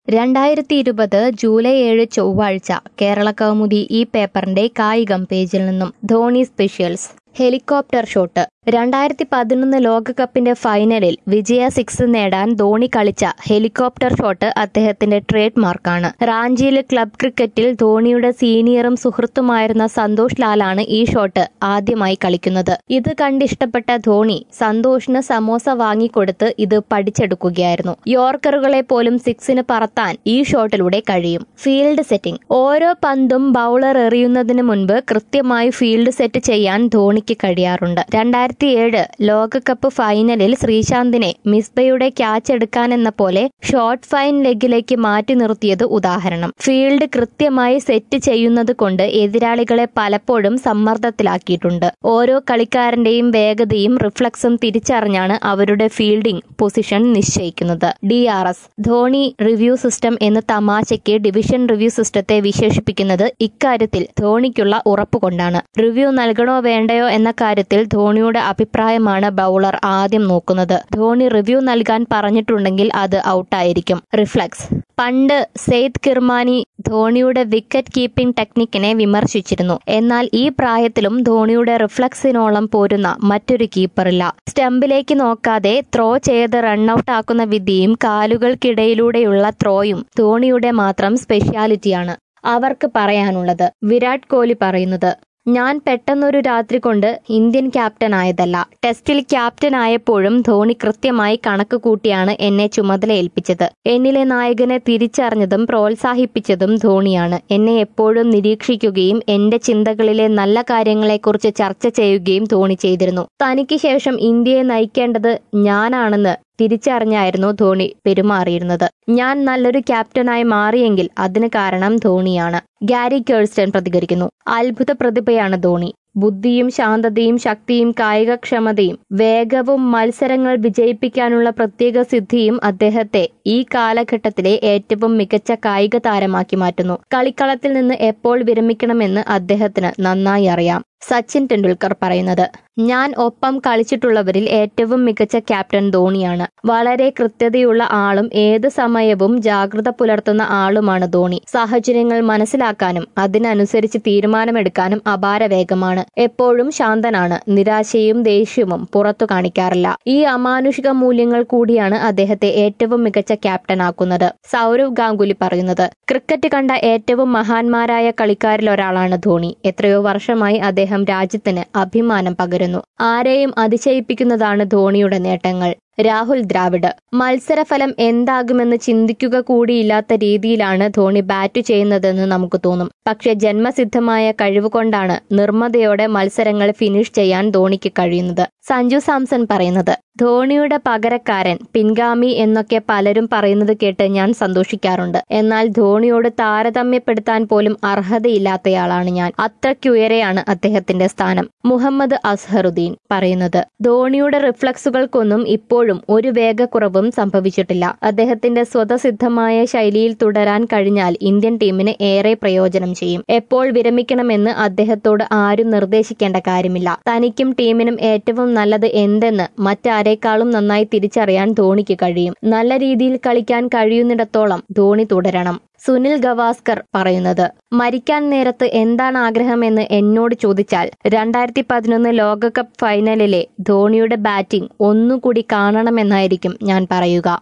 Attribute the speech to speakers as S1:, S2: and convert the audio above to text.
S1: രണ്ടായിരത്തി ഇരുപത് ജൂലൈ ഏഴ് ചൊവ്വാഴ്ച കേരള കൗമുദി ഈ പേപ്പറിന്റെ കായികം പേജിൽ നിന്നും ധോണി സ്പെഷ്യൽസ് ഹെലികോപ്റ്റർ ഷോട്ട് രണ്ടായിരത്തി പതിനൊന്ന് ലോകകപ്പിന്റെ ഫൈനലിൽ വിജയ സിക്സ് നേടാൻ ധോണി കളിച്ച ഹെലികോപ്റ്റർ ഷോട്ട് അദ്ദേഹത്തിന്റെ ട്രേഡ് മാർക്കാണ് റാഞ്ചിയിലെ ക്ലബ് ക്രിക്കറ്റിൽ ധോണിയുടെ സീനിയറും സുഹൃത്തുമായിരുന്ന സന്തോഷ് ലാലാണ് ഈ ഷോട്ട് ആദ്യമായി കളിക്കുന്നത് ഇത് കണ്ടിഷ്ടപ്പെട്ട ധോണി സന്തോഷിന് സമോസ വാങ്ങിക്കൊടുത്ത് ഇത് പഠിച്ചെടുക്കുകയായിരുന്നു യോർക്കറുകളെ പോലും സിക്സിന് പറത്താൻ ഈ ഷോട്ടിലൂടെ കഴിയും ഫീൽഡ് സെറ്റിംഗ് ഓരോ പന്തും ബൗളർ എറിയുന്നതിന് മുൻപ് കൃത്യമായി ഫീൽഡ് സെറ്റ് ചെയ്യാൻ ധോണിക്ക് കഴിയാറുണ്ട് രണ്ടായിരത്തി ഏഴ് ലോകകപ്പ് ഫൈനലിൽ ശ്രീശാന്തിനെ മിസ്ബയുടെ ക്യാച്ച് എടുക്കാനെന്ന പോലെ ഷോർട്ട് ഫൈൻ ലെഗിലേക്ക് മാറ്റി നിർത്തിയത് ഉദാഹരണം ഫീൽഡ് കൃത്യമായി സെറ്റ് ചെയ്യുന്നത് കൊണ്ട് എതിരാളികളെ പലപ്പോഴും സമ്മർദ്ദത്തിലാക്കിയിട്ടുണ്ട് ഓരോ കളിക്കാരന്റെയും വേഗതയും റിഫ്ലക്സും തിരിച്ചറിഞ്ഞാണ് അവരുടെ ഫീൽഡിംഗ് പൊസിഷൻ നിശ്ചയിക്കുന്നത് D R S Dhoni review system എന്ന് തമാശയ്ക്ക് ഡിവിഷൻ റിവ്യൂ സിസ്റ്റത്തെ വിശേഷിപ്പിക്കുന്നത് ഇക്കാര്യത്തിൽ ധോണിക്കുള്ള ഉറപ്പുകൊണ്ടാണ് റിവ്യൂ നൽകണോ വേണ്ടയോ എന്ന കാര്യത്തിൽ ധോണിയുടെ അഭിപ്രായമാണ് ബൗളർ ആദ്യം നോക്കുന്നത് ധോണി റിവ്യൂ നൽകാൻ പറഞ്ഞിട്ടുണ്ടെങ്കിൽ അത് ഔട്ടായിരിക്കും റിഫ്ലക്സ് പണ്ട് സെയ്ദ് കിർമാനി ധോണിയുടെ വിക്കറ്റ് കീപ്പിംഗ് ടെക്നിക്കിനെ വിമർശിച്ചിരുന്നു എന്നാൽ ഈ പ്രായത്തിലും ധോണിയുടെ റിഫ്ലക്സിനോളം പോരുന്ന മറ്റൊരു കീപ്പറില്ല സ്റ്റംപിലേക്ക് നോക്കാതെ ത്രോ ചെയ്ത് റണ്ണൌട്ട് ആക്കുന്ന വിദ്യയും കാലുകൾക്കിടയിലൂടെയുള്ള ത്രോയും ധോണിയുടെ മാത്രം സ്പെഷ്യാലിറ്റിയാണ് അവർക്ക് പറയാനുള്ളത് വിരാട് കോഹ്ലി പറയുന്നത് ഞാൻ പെട്ടെന്നൊരു രാത്രി കൊണ്ട് ഇന്ത്യൻ ക്യാപ്റ്റൻ ആയതല്ല ടെസ്റ്റിൽ ക്യാപ്റ്റൻ ആയപ്പോഴും ധോണി കൃത്യമായി കണക്ക് കൂട്ടിയാണ് എന്നെ ചുമതല ഏൽപ്പിച്ചത് എന്നിലെ നായകനെ തിരിച്ചറിഞ്ഞതും പ്രോത്സാഹിപ്പിച്ചതും ധോണിയാണ് എന്നെ എപ്പോഴും നിരീക്ഷിക്കുകയും എന്റെ ചിന്തകളിലെ നല്ല കാര്യങ്ങളെക്കുറിച്ച് ചർച്ച ചെയ്യുകയും ധോണി ചെയ്തിരുന്നു തനിക്ക് ശേഷം ഇന്ത്യയെ നയിക്കേണ്ടത് ഞാനാണെന്ന് തിരിച്ചറിഞ്ഞായിരുന്നു ധോണി പെരുമാറിയിരുന്നത് ഞാൻ നല്ലൊരു ക്യാപ്റ്റനായി മാറിയെങ്കിൽ അതിന് കാരണം ധോണിയാണ് ഗാരി കേഴ്സ്റ്റൺ പ്രതികരിക്കുന്നു അത്ഭുത പ്രതിഭയാണ് ധോണി ബുദ്ധിയും ശാന്തതയും ശക്തിയും കായികക്ഷമതയും വേഗവും മത്സരങ്ങൾ വിജയിപ്പിക്കാനുള്ള പ്രത്യേക സിദ്ധിയും അദ്ദേഹത്തെ ഈ കാലഘട്ടത്തിലെ ഏറ്റവും മികച്ച കായിക താരമാക്കി മാറ്റുന്നു കളിക്കളത്തിൽ നിന്ന് എപ്പോൾ വിരമിക്കണമെന്ന് അദ്ദേഹത്തിന് നന്നായി അറിയാം സച്ചിൻ ടെണ്ടുൽക്കർ പറയുന്നത് ഞാൻ ഒപ്പം കളിച്ചിട്ടുള്ളവരിൽ ഏറ്റവും മികച്ച ക്യാപ്റ്റൻ ധോണിയാണ് വളരെ കൃത്യതയുള്ള ആളും ഏത് സമയവും ജാഗ്രത പുലർത്തുന്ന ആളുമാണ് ധോണി സാഹചര്യങ്ങൾ മനസ്സിലാക്കാനും അതിനനുസരിച്ച് തീരുമാനമെടുക്കാനും അപാര വേഗമാണ് എപ്പോഴും ശാന്തനാണ് നിരാശയും ദേഷ്യവും പുറത്തു കാണിക്കാറില്ല ഈ അമാനുഷിക മൂല്യങ്ങൾ കൂടിയാണ് അദ്ദേഹത്തെ ഏറ്റവും മികച്ച ക്യാപ്റ്റനാക്കുന്നത് സൗരവ് ഗാംഗുലി പറയുന്നത് ക്രിക്കറ്റ് കണ്ട ഏറ്റവും മഹാന്മാരായ കളിക്കാരിൽ ഒരാളാണ് ധോണി എത്രയോ വർഷമായി അദ്ദേഹം രാജ്യത്തിന് അഭിമാനം പകരുന്നു ആരെയും അതിശയിപ്പിക്കുന്നതാണ് ധോണിയുടെ നേട്ടങ്ങൾ രാഹുൽ ദ്രാവിഡ് മത്സരഫലം എന്താകുമെന്ന് ചിന്തിക്കുക കൂടിയില്ലാത്ത രീതിയിലാണ് ധോണി ബാറ്റ് ചെയ്യുന്നതെന്ന് നമുക്ക് തോന്നും പക്ഷെ ജന്മസിദ്ധമായ കഴിവുകൊണ്ടാണ് നിർമ്മതയോടെ മത്സരങ്ങൾ ഫിനിഷ് ചെയ്യാൻ ധോണിക്ക് കഴിയുന്നത് സഞ്ജു സാംസൺ പറയുന്നത് ധോണിയുടെ പകരക്കാരൻ പിൻഗാമി എന്നൊക്കെ പലരും പറയുന്നത് കേട്ട് ഞാൻ സന്തോഷിക്കാറുണ്ട് എന്നാൽ ധോണിയോട് താരതമ്യപ്പെടുത്താൻ പോലും അർഹതയില്ലാത്തയാളാണ് ഞാൻ അത്രയ്ക്കുയരെയാണ് അദ്ദേഹത്തിന്റെ സ്ഥാനം മുഹമ്മദ് അസ്ഹറുദ്ദീൻ പറയുന്നത് ധോണിയുടെ റിഫ്ലക്സുകൾക്കൊന്നും ഇപ്പോഴും ഒരു വേഗക്കുറവും സംഭവിച്ചിട്ടില്ല അദ്ദേഹത്തിന്റെ സ്വതസിദ്ധമായ ശൈലിയിൽ തുടരാൻ കഴിഞ്ഞാൽ ഇന്ത്യൻ ടീമിന് ഏറെ പ്രയോജനം ചെയ്യും എപ്പോൾ വിരമിക്കണമെന്ന് അദ്ദേഹത്തോട് ആരും നിർദ്ദേശിക്കേണ്ട കാര്യമില്ല തനിക്കും ടീമിനും ഏറ്റവും നല്ലത് എന്തെന്ന് മറ്റാരേക്കാളും നന്നായി തിരിച്ചറിയാൻ ധോണിക്ക് കഴിയും നല്ല രീതിയിൽ കളിക്കാൻ കഴിയുന്നിടത്തോളം ധോണി തുടരണം സുനിൽ ഗവാസ്കർ പറയുന്നത് മരിക്കാൻ നേരത്ത് എന്താണ് ആഗ്രഹമെന്ന് എന്നോട് ചോദിച്ചാൽ രണ്ടായിരത്തി പതിനൊന്ന് ലോകകപ്പ് ഫൈനലിലെ ധോണിയുടെ ബാറ്റിംഗ് ഒന്നുകൂടി കാണണമെന്നായിരിക്കും ഞാൻ പറയുക